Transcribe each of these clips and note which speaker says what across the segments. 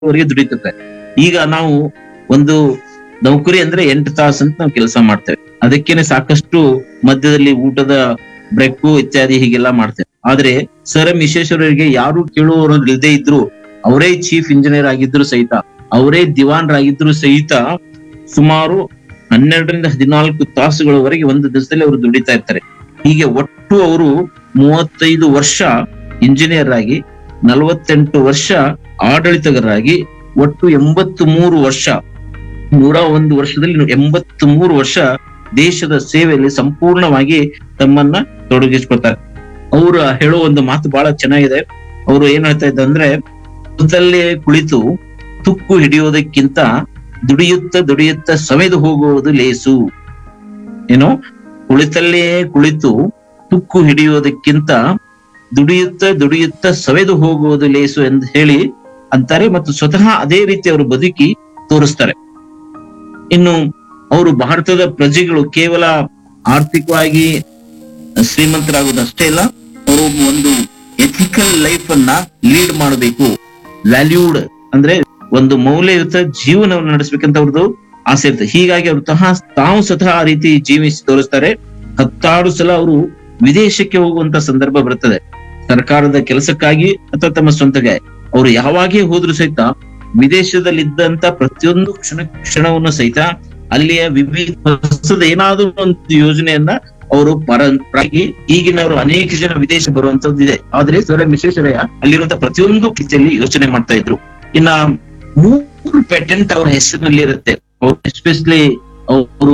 Speaker 1: ವರೆಗೆ ದುಡಿತಿರ್ತಾರೆ ಈಗ ನಾವು ಒಂದು ನೌಕರಿ ಅಂದ್ರೆ ಎಂಟು ತಾಸು ಅಂತ ನಾವು ಕೆಲಸ ಮಾಡ್ತೇವೆ ಅದಕ್ಕೇನೆ ಸಾಕಷ್ಟು ಮಧ್ಯದಲ್ಲಿ ಊಟದ ಬ್ರೇಕು ಇತ್ಯಾದಿ ಹೀಗೆಲ್ಲ ಮಾಡ್ತೇವೆ ಆದ್ರೆ ಸರ್ ಎಂ ವಿಶ್ವೇಶ್ವರರಿಗೆ ಯಾರು ಕೇಳುವವರು ಇಲ್ಲದೆ ಇದ್ರು ಅವರೇ ಚೀಫ್ ಇಂಜಿನಿಯರ್ ಆಗಿದ್ರು ಸಹಿತ ಅವರೇ ದಿವಾನ್ರಾಗಿದ್ರು ಸಹಿತ ಸುಮಾರು ಹನ್ನೆರಡರಿಂದ ಹದಿನಾಲ್ಕು ತಾಸುಗಳವರೆಗೆ ಒಂದು ದಿವಸದಲ್ಲಿ ಅವರು ದುಡಿತಾ ಇರ್ತಾರೆ ಹೀಗೆ ಒಟ್ಟು ಅವರು ಮೂವತ್ತೈದು ವರ್ಷ ಇಂಜಿನಿಯರ್ ಆಗಿ ನಲವತ್ತೆಂಟು ವರ್ಷ ಆಡಳಿತಗಾರರಾಗಿ ಒಟ್ಟು ಎಂಬತ್ತು ಮೂರು ವರ್ಷ ನೂರ ಒಂದು ವರ್ಷದಲ್ಲಿ ಎಂಬತ್ತು ಮೂರು ವರ್ಷ ದೇಶದ ಸೇವೆಯಲ್ಲಿ ಸಂಪೂರ್ಣವಾಗಿ ತಮ್ಮನ್ನ ತೊಡಗಿಸ್ಕೊಳ್ತಾರೆ ಅವರು ಹೇಳೋ ಒಂದು ಮಾತು ಬಹಳ ಚೆನ್ನಾಗಿದೆ ಅವರು ಏನ್ ಹೇಳ್ತಾ ಇದ್ದ ಅಂದ್ರೆ ಕುಳಿತಲ್ಲೇ ಕುಳಿತು ತುಕ್ಕು ಹಿಡಿಯೋದಕ್ಕಿಂತ ದುಡಿಯುತ್ತ ದುಡಿಯುತ್ತ ಸವೆದು ಹೋಗುವುದು ಲೇಸು ಏನು ಕುಳಿತಲ್ಲೇ ಕುಳಿತು ತುಕ್ಕು ಹಿಡಿಯೋದಕ್ಕಿಂತ ದುಡಿಯುತ್ತ ದುಡಿಯುತ್ತ ಸವೆದು ಹೋಗುವುದು ಲೇಸು ಎಂದು ಹೇಳಿ ಅಂತಾರೆ ಮತ್ತು ಸ್ವತಃ ಅದೇ ರೀತಿ ಅವರು ಬದುಕಿ ತೋರಿಸ್ತಾರೆ ಇನ್ನು ಅವರು ಭಾರತದ ಪ್ರಜೆಗಳು ಕೇವಲ ಆರ್ಥಿಕವಾಗಿ ಶ್ರೀಮಂತರಾಗುವುದು ಅಷ್ಟೇ ಇಲ್ಲ ಅವರು ಒಂದು ಎಥಿಕಲ್ ಲೈಫ್ ಅನ್ನ ಲೀಡ್ ಮಾಡಬೇಕು ವ್ಯಾಲ್ಯೂಡ್ ಅಂದ್ರೆ ಒಂದು ಮೌಲ್ಯಯುತ ಜೀವನವನ್ನು ನಡೆಸಬೇಕಂತ ಅವ್ರದ್ದು ಆಸೆ ಇರ್ತದೆ ಹೀಗಾಗಿ ಅವರು ತಹ ತಾವು ಸ್ವತಃ ಆ ರೀತಿ ಜೀವಿಸಿ ತೋರಿಸ್ತಾರೆ ಹತ್ತಾರು ಸಲ ಅವರು ವಿದೇಶಕ್ಕೆ ಹೋಗುವಂತ ಸಂದರ್ಭ ಬರ್ತದೆ ಸರ್ಕಾರದ ಕೆಲಸಕ್ಕಾಗಿ ಅಥವಾ ತಮ್ಮ ಸ್ವಂತಗೆ ಅವರು ಯಾವಾಗೇ ಹೋದ್ರು ಸಹಿತ ವಿದೇಶದಲ್ಲಿದ್ದಂತ ಪ್ರತಿಯೊಂದು ಕ್ಷಣ ಕ್ಷಣವನ್ನು ಸಹಿತ ಅಲ್ಲಿಯ ವಿವಿಧ ಹೊಸದ ಏನಾದ್ರೂ ಒಂದು ಯೋಜನೆಯನ್ನ ಅವರು ಪರಂಪರಾಗಿ ಈಗಿನವರು ಅನೇಕ ಜನ ವಿದೇಶ ಬರುವಂತದ್ದು ಇದೆ ಆದ್ರೆ ಸರ್ ವಿಶ್ವೇಶ್ವರಯ್ಯ ಅಲ್ಲಿರುವಂತ ಪ್ರತಿಯೊಂದು ರೀತಿಯಲ್ಲಿ ಯೋಚನೆ ಮಾಡ್ತಾ ಇದ್ರು ಇನ್ನ ಮೂರು ಪೇಟೆಂಟ್ ಅವರ ಹೆಸರಿನಲ್ಲಿ ಇರುತ್ತೆ ಎಸ್ಪೆಷಲಿ ಅವರು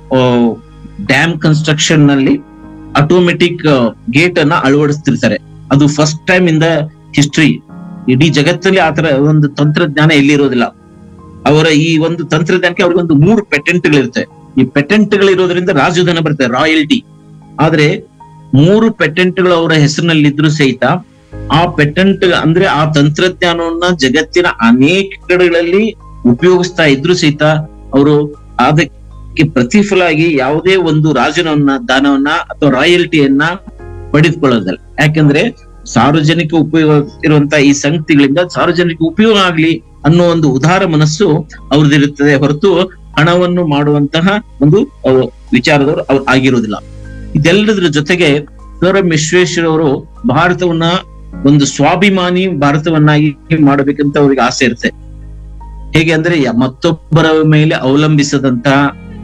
Speaker 1: ಡ್ಯಾಮ್ ಕನ್ಸ್ಟ್ರಕ್ಷನ್ ನಲ್ಲಿ ಆಟೋಮೆಟಿಕ್ ಗೇಟ್ ಅನ್ನ ಅಳವಡಿಸ್ತಿರ್ತಾರೆ ಅದು first time in the history ಇಡೀ ಜಗತ್ತಲ್ಲಿ ಆತರ ಒಂದು ತಂತ್ರಜ್ಞಾನ ಎಲ್ಲಿ ಇರೋದಿಲ್ಲ ಅವರ ಈ ಒಂದು ತಂತ್ರಜ್ಞಾನಕ್ಕೆ ಅವ್ರಿಗೆ ಒಂದು ಮೂರು ಪೇಟೆಂಟ್ ಗಳಿರುತ್ತೆ ಈ ಪೇಟೆಂಟ್ ಗಳಿರೋದ್ರಿಂದ ರಾಜಧನ ಬರುತ್ತೆ ರಾಯಲ್ಟಿ ಆದ್ರೆ ಮೂರು ಪೇಟೆಂಟ್ ಗಳು ಅವರ ಹೆಸರಿನಲ್ಲಿ ಇದ್ರು ಸಹಿತ ಆ ಪೇಟೆಂಟ್ ಅಂದ್ರೆ ಆ ತಂತ್ರಜ್ಞಾನವನ್ನ ಜಗತ್ತಿನ ಅನೇಕ ಕಡೆಗಳಲ್ಲಿ ಉಪಯೋಗಿಸ್ತಾ ಇದ್ರು ಸಹಿತ ಅವರು ಅದಕ್ಕೆ ಪ್ರತಿಫಲಾಗಿ ಯಾವುದೇ ಒಂದು ರಾಜನವನ್ನ ದಾನವನ್ನ ಅಥವಾ ರಾಯಲ್ಟಿಯನ್ನ ಪಡೆದುಕೊಳ್ಳೋದಲ್ಲ ಯಾಕಂದ್ರೆ ಸಾರ್ವಜನಿಕ ಉಪಯೋಗ ಇರುವಂತಹ ಈ ಸಂಗತಿಗಳಿಂದ ಸಾರ್ವಜನಿಕ ಉಪಯೋಗ ಆಗ್ಲಿ ಅನ್ನೋ ಒಂದು ಉದಾರ ಮನಸ್ಸು ಅವ್ರದ್ದಿರುತ್ತದೆ ಹೊರತು ಹಣವನ್ನು ಮಾಡುವಂತಹ ಒಂದು ಅಹ್, ವಿಚಾರದವರು ಅವ್ರು ಆಗಿರುವುದಿಲ್ಲ ಇದೆಲ್ಲದರ ಜೊತೆಗೆ ಸರ್ ಎಂ ವಿಶ್ವೇಶ್ವರ ಅವರು ಭಾರತವನ್ನ ಒಂದು ಸ್ವಾಭಿಮಾನಿ ಭಾರತವನ್ನಾಗಿ ಮಾಡಬೇಕಂತ ಅವ್ರಿಗೆ ಆಸೆ ಇರುತ್ತೆ ಹೇಗೆ ಅಂದ್ರೆ ಯ- ಮತ್ತೊಬ್ಬರ ಮೇಲೆ ಅವಲಂಬಿಸದಂತಹ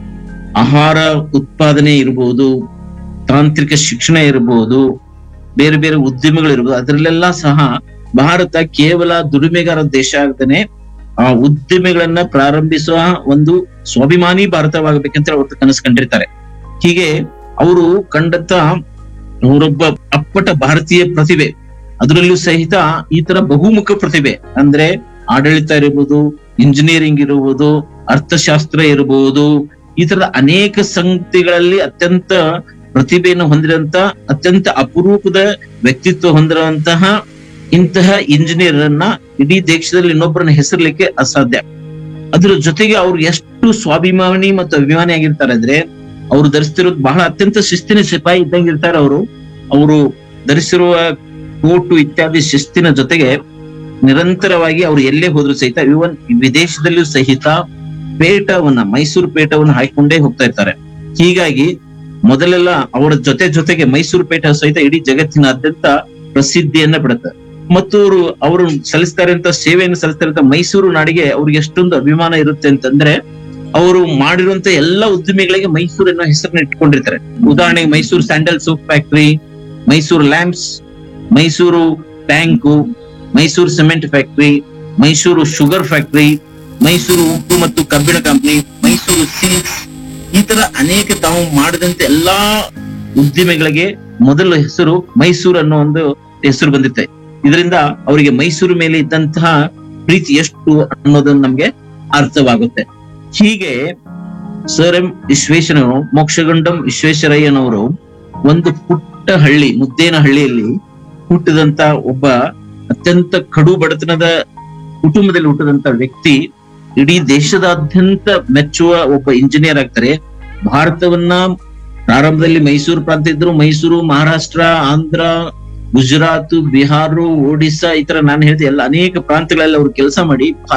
Speaker 1: ಆಹಾರ ಉತ್ಪಾದನೆ ಇರಬಹುದು ತಾಂತ್ರಿಕ ಶಿಕ್ಷಣ ಇರಬಹುದು ಬೇರೆ ಬೇರೆ ಉದ್ಯಮಗಳಿರ್ಬೋದು ಅದರಲ್ಲೆಲ್ಲ ಸಹ ಭಾರತ ಕೇವಲ ದುಡಿಮೆಗಾರ ದೇಶ ಆಗದೇನೆ ಆ ಉದ್ದಿಮೆಗಳನ್ನ ಪ್ರಾರಂಭಿಸುವ ಒಂದು ಸ್ವಾಭಿಮಾನಿ ಭಾರತವಾಗಬೇಕಂತ ಅವರು ಕನಸು ಕಂಡಿರ್ತಾರೆ ಹೀಗೆ ಅವರು ಕಂಡಂತ ಅವರೊಬ್ಬ ಅಪ್ಪಟ ಭಾರತೀಯ ಪ್ರತಿಭೆ ಅದರಲ್ಲೂ ಸಹಿತ ಈ ತರ ಬಹುಮುಖ ಪ್ರತಿಭೆ ಅಂದ್ರೆ ಆಡಳಿತ ಇರಬಹುದು ಇಂಜಿನಿಯರಿಂಗ್ ಇರಬಹುದು ಅರ್ಥಶಾಸ್ತ್ರ ಇರಬಹುದು ಈ ತರದ ಅನೇಕ ಸಂಗತಿಗಳಲ್ಲಿ ಅತ್ಯಂತ ಪ್ರತಿಭೆಯನ್ನು ಹೊಂದಿರುವಂತ ಅತ್ಯಂತ ಅಪರೂಪದ ವ್ಯಕ್ತಿತ್ವ ಹೊಂದಿರುವಂತಹ ಇಂತಹ ಇಂಜಿನಿಯರ್ ಅನ್ನ ಇಡೀ ದೇಶದಲ್ಲಿ ಇನ್ನೊಬ್ಬರನ್ನ ಹೆಸರ್ಲಿಕ್ಕೆ ಅಸಾಧ್ಯ ಅದ್ರ ಜೊತೆಗೆ ಅವ್ರು ಎಷ್ಟು ಸ್ವಾಭಿಮಾನಿ ಮತ್ತು ಅಭಿಮಾನಿ ಆಗಿರ್ತಾರೆ ಅಂದ್ರೆ ಅವ್ರು ಧರಿಸ್ತಿರೋದು ಬಹಳ ಅತ್ಯಂತ ಶಿಸ್ತಿನ ಸಿಪಾಯಿ ಇದ್ದಂಗೆ ಇರ್ತಾರೆ ಅವರು ಅವರು ಧರಿಸಿರುವ ಕೋಟು ಇತ್ಯಾದಿ ಶಿಸ್ತಿನ ಜೊತೆಗೆ ನಿರಂತರವಾಗಿ ಅವ್ರು ಎಲ್ಲೇ ಹೋದ್ರು ಸಹಿತ ಇವನ್ ವಿದೇಶದಲ್ಲೂ ಸಹಿತ ಪೇಟವನ್ನ ಮೈಸೂರು ಪೇಟವನ್ನ ಹಾಕೊಂಡೇ ಹೋಗ್ತಾ ಇರ್ತಾರೆ ಹೀಗಾಗಿ ಮೊದಲೆಲ್ಲ ಅವರ ಜೊತೆ ಜೊತೆಗೆ ಮೈಸೂರು ಪೇಟ ಸಹಿತ ಇಡೀ ಜಗತ್ತಿನಾದ್ಯಂತ ಪ್ರಸಿದ್ಧಿಯನ್ನ ಪಡುತ್ತೆ ಮತ್ತು ಅವರು ಅವರು ಸಲ್ಲಿಸ್ತಾರೆ ಅಂತ ಸೇವೆಯನ್ನು ಸಲ್ಲಿಸ್ತಾರೆ ಅಂತ ಮೈಸೂರು ನಾಡಿಗೆ ಅವ್ರಿಗೆ ಎಷ್ಟೊಂದು ಅಭಿಮಾನ ಇರುತ್ತೆ ಅಂತಂದ್ರೆ ಅವರು ಮಾಡಿರುವಂತ ಎಲ್ಲ ಉದ್ದಿಮೆಗಳಿಗೆ ಮೈಸೂರು ಅನ್ನೋ ಹೆಸರನ್ನ ಇಟ್ಕೊಂಡಿರ್ತಾರೆ ಉದಾಹರಣೆಗೆ Mysuru sandal soap factory Mysuru lamps Mysuru tank Mysuru cement factory Mysuru sugar factory Mysuru ಉಪ್ಪು ಮತ್ತು ಕಬ್ಬಿಣ ಕಂಪನಿ ಮೈಸೂರು ಸಿಲ್ಕ್ಸ್ ಈ ತರ ಅನೇಕ ತಾವು ಮಾಡಿದಂತ ಎಲ್ಲಾ ಉದ್ದಿಮೆಗಳಿಗೆ ಮೊದಲ ಹೆಸರು ಮೈಸೂರು ಅನ್ನೋ ಒಂದು ಹೆಸರು ಬಂದಿತ್ತೆ ಇದರಿಂದ ಅವರಿಗೆ ಮೈಸೂರು ಮೇಲೆ ಇದ್ದಂತಹ ಪ್ರೀತಿ ಎಷ್ಟು ಅನ್ನೋದನ್ನ ನಮ್ಗೆ ಅರ್ಥವಾಗುತ್ತೆ ಹೀಗೆ ಸರ್ ಎಂ ವಿಶ್ವೇಶ್ವರನು ಮೋಕ್ಷಗುಂಡಂ ವಿಶ್ವೇಶ್ವರಯ್ಯನವರು ಒಂದು ಪುಟ್ಟ ಹಳ್ಳಿ ಮುದ್ದೇನ ಹಳ್ಳಿಯಲ್ಲಿ ಹುಟ್ಟಿದಂತ ಒಬ್ಬ ಅತ್ಯಂತ ಕಡು ಬಡತನದ ಕುಟುಂಬದಲ್ಲಿ ಹುಟ್ಟಿದಂತ ವ್ಯಕ್ತಿ ಇಡೀ ದೇಶದಾದ್ಯಂತ ಮೆಚ್ಚುವ ಒಬ್ಬ ಇಂಜಿನಿಯರ್ ಆಗ್ತಾರೆ ಭಾರತವನ್ನ ಪ್ರಾರಂಭದಲ್ಲಿ ಮೈಸೂರು ಪ್ರಾಂತ್ಯ ಇದ್ರು ಮೈಸೂರು ಮಹಾರಾಷ್ಟ್ರ ಆಂಧ್ರ ಗುಜರಾತ್ ಬಿಹಾರ ಒಡಿಸ್ಸಾ ಈ ತರ ನಾನು ಹೇಳಿದೆ ಎಲ್ಲ ಅನೇಕ ಪ್ರಾಂತಗಳಲ್ಲಿ ಅವರು ಕೆಲಸ ಮಾಡಿ